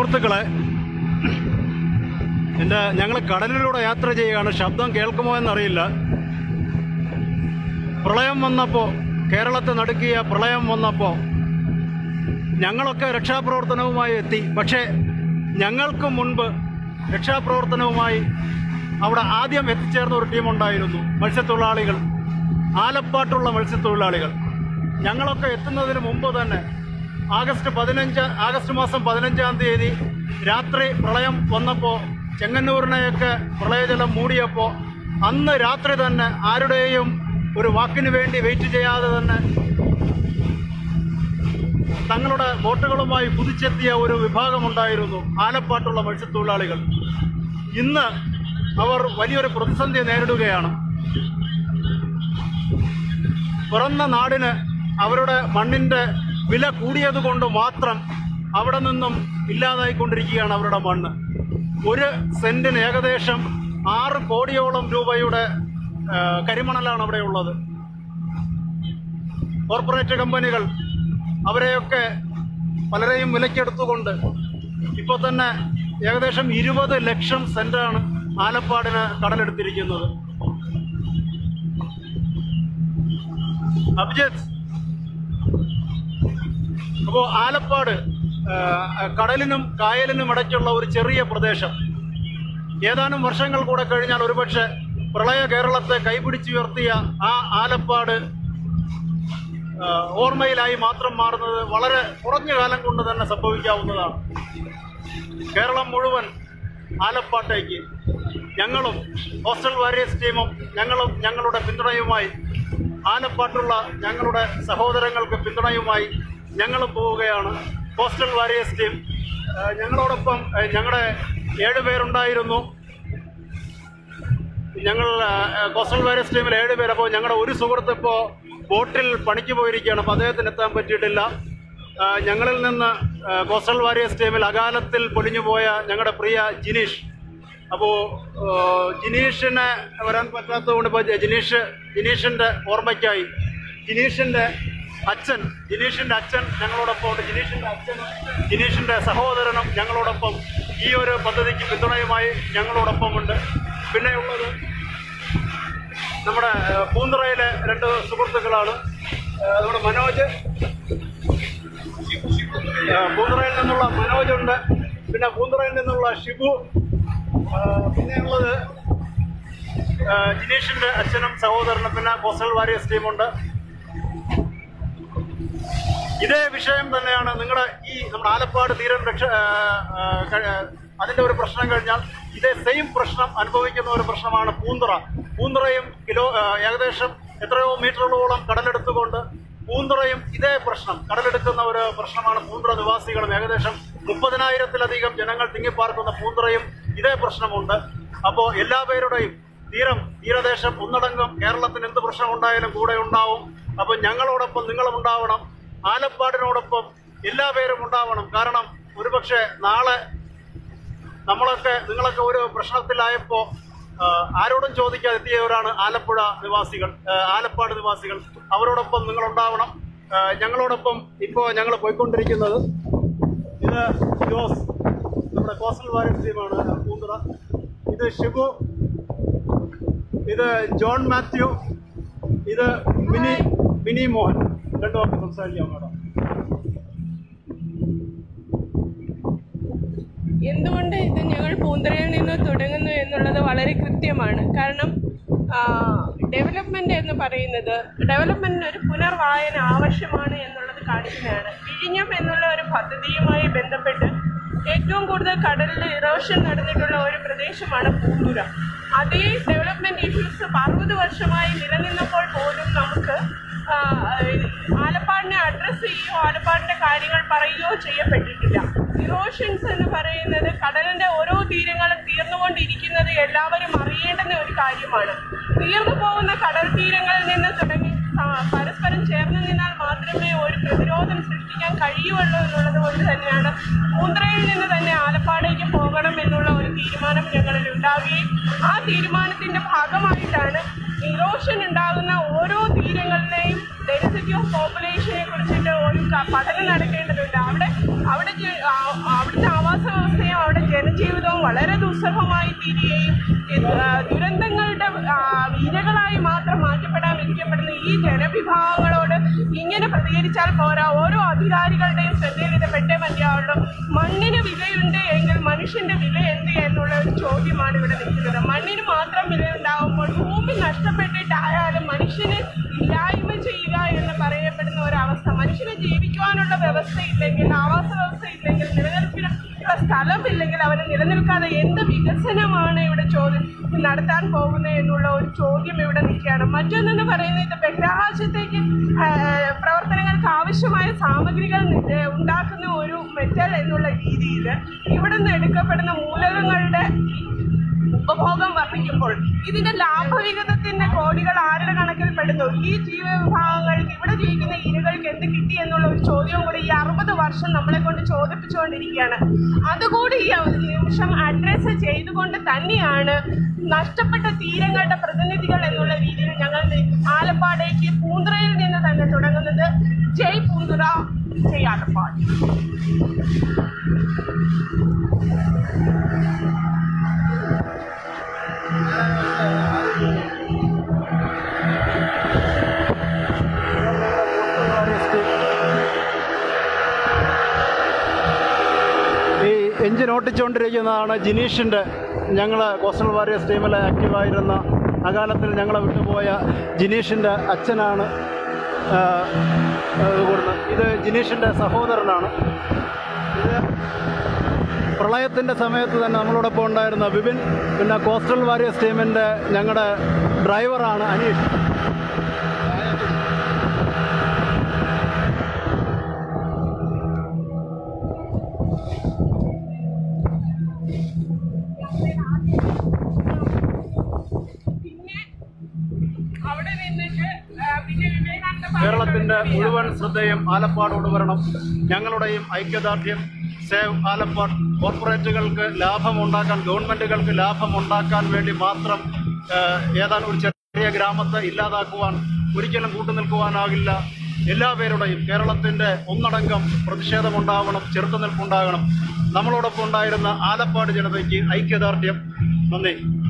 സുഹൃത്തുക്കളെ എൻ്റെ ഞങ്ങൾ കടലിലൂടെ യാത്ര ചെയ്യുകയാണ് ശബ്ദം കേൾക്കുമോ എന്നറിയില്ല പ്രളയം വന്നപ്പോൾ കേരളത്തെ നടുക്കിയ പ്രളയം വന്നപ്പോൾ ഞങ്ങളൊക്കെ രക്ഷാപ്രവർത്തനവുമായി എത്തി പക്ഷേ ഞങ്ങൾക്ക് മുൻപ് രക്ഷാപ്രവർത്തനവുമായി അവിടെ ആദ്യം എത്തിച്ചേർന്ന ഒരു ടീമുണ്ടായിരുന്നു മത്സ്യത്തൊഴിലാളികൾ ആലപ്പാട്ടുള്ള മത്സ്യത്തൊഴിലാളികൾ ഞങ്ങളൊക്കെ എത്തുന്നതിന് മുമ്പ് തന്നെ ആഗസ്റ്റ് പതിനഞ്ച് ആഗസ്റ്റ് മാസം പതിനഞ്ചാം തീയതി രാത്രി പ്രളയം വന്നപ്പോൾ ചെങ്ങന്നൂരിനെയൊക്കെ പ്രളയജലം മൂടിയപ്പോൾ അന്ന് രാത്രി തന്നെ ആരുടെയും ഒരു വാക്കിന് വേണ്ടി വെയിറ്റ് ചെയ്യാതെ തന്നെ തങ്ങളുടെ ബോട്ടുകളുമായി കുതിച്ചെത്തിയ ഒരു വിഭാഗമുണ്ടായിരുന്നു ആലപ്പാട്ടുള്ള മത്സ്യത്തൊഴിലാളികൾ ഇന്ന് അവർ വലിയൊരു പ്രതിസന്ധി നേരിടുകയാണ് പിറന്ന നാടിന് അവരുടെ മണ്ണിൻ്റെ വില കൂടിയതുകൊണ്ട് മാത്രം അവിടെ നിന്നും ഇല്ലാതായിക്കൊണ്ടിരിക്കുകയാണ് അവരുടെ മണ്ണ് ഒരു സെന്റിന് ഏകദേശം ആറ് കോടിയോളം രൂപയുടെ ആ, കരിമണലാണ് അവിടെ ഉള്ളത് കോർപ്പറേറ്റ് കമ്പനികൾ അവരെയൊക്കെ പലരെയും വിലക്കെടുത്തുകൊണ്ട് ഇപ്പോൾ തന്നെ ഏകദേശം ഇരുപത് ലക്ഷം സെന്റാണ് ആലപ്പാടിന് കടലെടുത്തിരിക്കുന്നത് അഭിജിത്ത് അപ്പോൾ ആലപ്പാട് ആ, കടലിനും കായലിനും ഇടയ്ക്കുള്ള ഒരു ചെറിയ പ്രദേശം ഏതാനും വർഷങ്ങൾ കൂടെ കഴിഞ്ഞാൽ ഒരുപക്ഷെ പ്രളയ കേരളത്തെ കൈപിടിച്ചുയർത്തിയ ആ ആലപ്പാട് ആ, ഓർമ്മയിലായി മാത്രം മാറുന്നത് വളരെ കുറഞ്ഞ കാലം കൊണ്ട് തന്നെ സംഭവിക്കാവുന്നതാണ് കേരളം മുഴുവൻ ആലപ്പാട്ടേക്ക് ഞങ്ങളും ഹോസ്റ്റൽ വാരിയേഴ്സ് ടീമും ഞങ്ങളും ഞങ്ങളുടെ പിന്തുണയുമായി ആലപ്പാട്ടുള്ള ഞങ്ങളുടെ സഹോദരങ്ങൾക്ക് പിന്തുണയുമായി ഞങ്ങളും പോവുകയാണ് ഹോസ്റ്റൽ വാരിയേഴ്സ് ടീം ആ, ഞങ്ങളോടൊപ്പം ആ, ഞങ്ങളുടെ ഏഴ് പേരുണ്ടായിരുന്നു ഞങ്ങൾ ആ, കോസ്റ്റൽ വാരിയേഴ്സ് ടീമിൽ ഏഴ് പേര് അപ്പോൾ ഞങ്ങളുടെ ഒരു സുഹൃത്ത് ഇപ്പോൾ ബോട്ടിൽ പണിക്ക് പോയിരിക്കുകയാണ് അപ്പോൾ അദ്ദേഹത്തിന് എത്താൻ പറ്റിയിട്ടില്ല ആ, ഞങ്ങളിൽ നിന്ന് ആ, കോസ്റ്റൽ വാരിയേഴ്സ് ടീമിൽ അകാലത്തിൽ പൊലിഞ്ഞുപോയ ഞങ്ങളുടെ പ്രിയ ജിനീഷ് അപ്പോൾ ജിനീഷിനെ വരാൻ പറ്റാത്തതുകൊണ്ട് ഇപ്പോൾ ജിനീഷ് ജിനീഷിൻ്റെ ഓർമ്മയ്ക്കായി ജിനീഷിൻ്റെ അച്ഛൻ ജിനീഷിൻ്റെ അച്ഛൻ ഞങ്ങളോടൊപ്പം ഉണ്ട് ജിനീഷിൻ്റെ അച്ഛനും ജിനീഷിൻ്റെ സഹോദരനും ഞങ്ങളോടൊപ്പം ഈ ഒരു പദ്ധതിക്ക് പിന്തുണയുമായി ഞങ്ങളോടൊപ്പമുണ്ട് പിന്നെയുള്ളത് നമ്മുടെ ഏഹ്, പൂന്തുറയിലെ രണ്ട് സുഹൃത്തുക്കളാണ് ഏഹ്, നമ്മുടെ മനോജ് ഏഹ്, പൂന്തുറയിൽ നിന്നുള്ള മനോജ് ഉണ്ട് പിന്നെ പൂന്തുറയിൽ നിന്നുള്ള ഷിബു ഏഹ്, പിന്നെയുള്ളത് ഏഹ്, ജിനീഷിന്റെ അച്ഛനും സഹോദരനും പിന്നെ കോസ്റ്റൽ വാരിയേഴ്സ് ടീമുണ്ട് ഇതേ വിഷയം തന്നെയാണ് നിങ്ങളുടെ ഈ നമ്മുടെ ആലപ്പാട് തീരം രക്ഷ ആ, ആ, കഴി- അതിന്റെ ഒരു പ്രശ്നം കഴിഞ്ഞാൽ ഇതേ സെയിം പ്രശ്നം അനുഭവിക്കുന്ന ഒരു പ്രശ്നമാണ് പൂന്തുറ പൂന്തുറയും കിലോ ആ, ഏകദേശം എത്രയോ മീറ്ററുകളോളം കടലെടുത്തുകൊണ്ട് പൂന്തുറയും ഇതേ പ്രശ്നം കടലെടുക്കുന്ന ഒരു പ്രശ്നമാണ് പൂന്തുറ നിവാസികളും ഏകദേശം മുപ്പതിനായിരത്തിലധികം ജനങ്ങൾ തിങ്ങിപ്പാർക്കുന്ന പൂന്തുറയും ഇതേ പ്രശ്നമുണ്ട് അപ്പോൾ എല്ലാ പേരുടെയും തീരം തീരദേശം ഒന്നടങ്കം കേരളത്തിന് എന്ത് പ്രശ്നം ഉണ്ടായാലും കൂടെ ഉണ്ടാവും അപ്പോൾ ഞങ്ങളോടൊപ്പം നിങ്ങളും ഉണ്ടാവണം ആലപ്പാടിനോടൊപ്പം എല്ലാ പേരും ഉണ്ടാവണം കാരണം ഒരുപക്ഷെ നാളെ നമ്മളൊക്കെ നിങ്ങളൊക്കെ ഒരു പ്രശ്നത്തിലായപ്പോൾ ആരോടും ചോദിക്കാതെ എത്തിയവരാണ് ആലപ്പുഴ നിവാസികൾ ആ, ആലപ്പാട് നിവാസികൾ അവരോടൊപ്പം നിങ്ങൾ ഉണ്ടാവണം ആ, ഞങ്ങളോടൊപ്പം ഇപ്പോൾ ഞങ്ങൾ പോയിക്കൊണ്ടിരിക്കുന്നത് ഇത് ജോസ് നമ്മുടെ കോസ്റ്റൽ വാരിയർ ടീമാണ് പൂന്തുറ ഇത് ഷിബു ഇത് ജോൺ മാത്യു ഇത് മിനി മിനി മോഹൻ രണ്ടു വാക്ക് സംസാരിക്കാം മാഡം എന്തുകൊണ്ട് ഇത് ഞങ്ങൾ പൂന്തറയിൽ നിന്ന് തുടങ്ങുന്നു എന്നുള്ളത് വളരെ കൃത്യമാണ് കാരണം ഡെവലപ്മെന്റ് എന്ന് പറയുന്നത് ഡെവലപ്മെന്റിന് ഒരു പുനർവായന ആവശ്യമാണ് എന്നുള്ളത് കാണിക്കുന്നതാണ് വിഴിഞ്ഞം എന്നുള്ള ഒരു പദ്ധതിയുമായി ബന്ധപ്പെട്ട് ഏറ്റവും കൂടുതൽ കടലിൽ ഇറോഷൻ നടന്നിട്ടുള്ള ഒരു പ്രദേശമാണ് പൂന്തുറ അതേ ഡെവലപ്മെന്റ് ഇഷ്യൂസ് അറുപത് വർഷമായി നിലനിന്നപ്പോൾ പോലും നമുക്ക് ആ, ആലപ്പാടിനെ അഡ്രസ്സ് ചെയ്യുകയോ ആലപ്പാടിന്റെ കാര്യങ്ങൾ പറയുകയോ ചെയ്യപ്പെട്ടിട്ടില്ല ഇറോഷൻസ് എന്ന് പറയുന്നത് കടലിന്റെ ഓരോ തീരങ്ങളും തീർന്നുകൊണ്ടിരിക്കുന്നത് എല്ലാവരും അറിയേണ്ടുന്ന ഒരു കാര്യമാണ് തീർന്നു പോകുന്ന കടൽ തീരങ്ങളിൽ നിന്ന് തുടങ്ങി ആ, പരസ്പരം ചേർന്ന് നിന്നാൽ മാത്രമേ ഒരു പ്രതിരോധം സൃഷ്ടിക്കാൻ കഴിയുള്ളൂ എന്നുള്ളത് കൊണ്ട് തന്നെയാണ് പൂന്തറയിൽ നിന്ന് തന്നെ ആലപ്പാടേക്ക് പോകണം എന്നുള്ള ഒരു തീരുമാനം ഞങ്ങളിൽ ഉണ്ടാവുകയും ആ തീരുമാനത്തിന്റെ ഭാഗമായിട്ടാണ് ഇറോഷൻ ഉണ്ടാകുന്ന ഓരോ തീരങ്ങളിലെയും ഡെൻസിറ്റി ഓഫ് പോപ്പുലേഷനെ കുറിച്ചിട്ട് ഒരു ക- പഠനം നടക്കേണ്ടതുണ്ട് അവിടെ അവിടെ ജെ- ആ- അവിടുത്തെ ആവാസ ദുസ്സഹമായി തീരുകയും ഇത്, ആ, ദുരന്തങ്ങളുടെ ആ, ഇരകളായി മാത്രം മാറ്റപ്പെടാൻ വിധിക്കപ്പെടുന്ന ഈ ജനവിഭാഗങ്ങളോട് ഇങ്ങനെ പ്രതികരിച്ചാൽ പോരാ ഓരോ അധികാരികളുടെയും ശ്രദ്ധയിൽ ഇത് പെട്ടേ മതിയാവുള്ളൂ മണ്ണിന് വിലയുണ്ട് എങ്കിൽ മനുഷ്യന്റെ വില എന്ത് എന്നുള്ള ഒരു ചോദ്യമാണ് ഇവിടെ നിൽക്കുന്നത് മണ്ണിന് മാത്രം വിലയുണ്ടാകുമ്പോൾ ഭൂമി നഷ്ടപ്പെട്ടിട്ടായാലും മനുഷ്യന് ഇല്ലായ്മ ചെയ്യുക എന്ന് പറയപ്പെടുന്ന ഒരവസ്ഥ മനുഷ്യന് ജീവിക്കുവാനുള്ള വ്യവസ്ഥ ഇല്ലെങ്കിൽ ആവാസ വ്യവസ്ഥ ഇല്ലെങ്കിൽ നിലനിൽപ്പിനുള്ള സ്ഥലമില്ലെങ്കിൽ അവന് നിലനിൽക്കാതെ എന്ത് വികസനമാണ് ഇവിടെ ചോദ്യം നടത്താൻ പോകുന്നത് എന്നുള്ള ഒരു ചോദ്യം ഇവിടെ നിൽക്കുകയാണ് മറ്റൊന്നെന്ന് പറയുന്നത് ഇത് ബഹിരാകാശത്തേക്ക് ആ, പ്രവർത്തനങ്ങൾക്ക് ആവശ്യമായ സാമഗ്രികൾ നി- ഉണ്ടാക്കുന്ന ഒരു മെറ്റൽ എന്നുള്ള രീതിയിൽ ഇവിടെ നിന്ന് എടുക്കപ്പെടുന്ന മൂലകങ്ങളുടെ ഉപഭോഗം വർദ്ധിക്കുമ്പോൾ ഇതിന്റെ ലാഭവിഹിതത്തിന്റെ കോടികൾ ആരുടെ കണക്കിൽ പെടുന്നു ഈ ജീവവിഭാഗങ്ങൾക്ക് ഇവിടെ ജീവിക്കുന്ന ഇരകൾക്ക് എന്ത് കിട്ടി എന്നുള്ള ഒരു ചോദ്യവും കൂടി ഈ അറുപത് വർഷം നമ്മളെ കൊണ്ട് ചോദിപ്പിച്ചുകൊണ്ടിരിക്കുകയാണ് അതുകൂടി ഈ അവ- നിമിഷം അഡ്രസ്സ് ചെയ്തുകൊണ്ട് തന്നെയാണ് നഷ്ടപ്പെട്ട തീരങ്ങളുടെ പ്രതിനിധികൾ എന്നുള്ള രീതിയിൽ ഞങ്ങൾ നി- ആലപ്പാടേക്ക് പൂന്തുറയിൽ നിന്ന് തന്നെ തുടങ്ങുന്നത് ജയ് പൂന്തുറ ജയ് ആലപ്പാട് ഈ എഞ്ചിൻ ഓട്ടിച്ചുകൊണ്ടിരിക്കുന്നതാണ് ജിനീഷിൻ്റെ ഞങ്ങൾ കോസ്റ്റൽ വാരിയേഴ്സ് ടീമിൽ ആക്റ്റീവായിരുന്ന അകാലത്തിൽ ഞങ്ങളെ വിട്ടുപോയ ജിനീഷിൻ്റെ അച്ഛനാണ് ആ, ഇത് കൂടുന്നത് ഇത് ജിനീഷിൻ്റെ സഹോദരനാണ് ഇത് പ്രളയത്തിൻ്റെ സമയത്ത് തന്നെ നമ്മളോടൊപ്പം ഉണ്ടായിരുന്ന വിപിൻ പിന്നെ കോസ്റ്റൽ വാരിയേഴ്സ് ടീമിൻ്റെ ഞങ്ങളുടെ ഡ്രൈവറാണ് അനീഷ് പിന്നെ അവിടെ നിന്നിട്ട് ആ, പിന്നെ വിവേകാനന്ദ പാർക്ക് കേരളത്തിന്റെ മുഴുവൻ ശ്രദ്ധയും ആലപ്പാടോട് വരണം ഞങ്ങളുടെയും ഐക്യദാർഢ്യം സേവ് ആലപ്പാട് കോർപ്പറേറ്റുകൾക്ക് ലാഭമുണ്ടാക്കാൻ ഗവൺമെന്റുകൾക്ക് ലാഭമുണ്ടാക്കാൻ വേണ്ടി മാത്രം ഏഹ്, ഏതാനും ഒരു ചെറിയ ഗ്രാമത്തെ ഇല്ലാതാക്കുവാൻ ഒരിക്കലും കൂട്ടുനിൽക്കുവാനാകില്ല എല്ലാ പേരുടെയും കേരളത്തിന്റെ ഒന്നടങ്കം പ്രതിഷേധമുണ്ടാവണം ചെറുത്തുനിൽപ്പുണ്ടാകണം നമ്മളോടൊപ്പം ഉണ്ടായിരുന്ന ആലപ്പാട് ജനതയ്ക്ക് ഐക്യദാർഢ്യം നന്ദി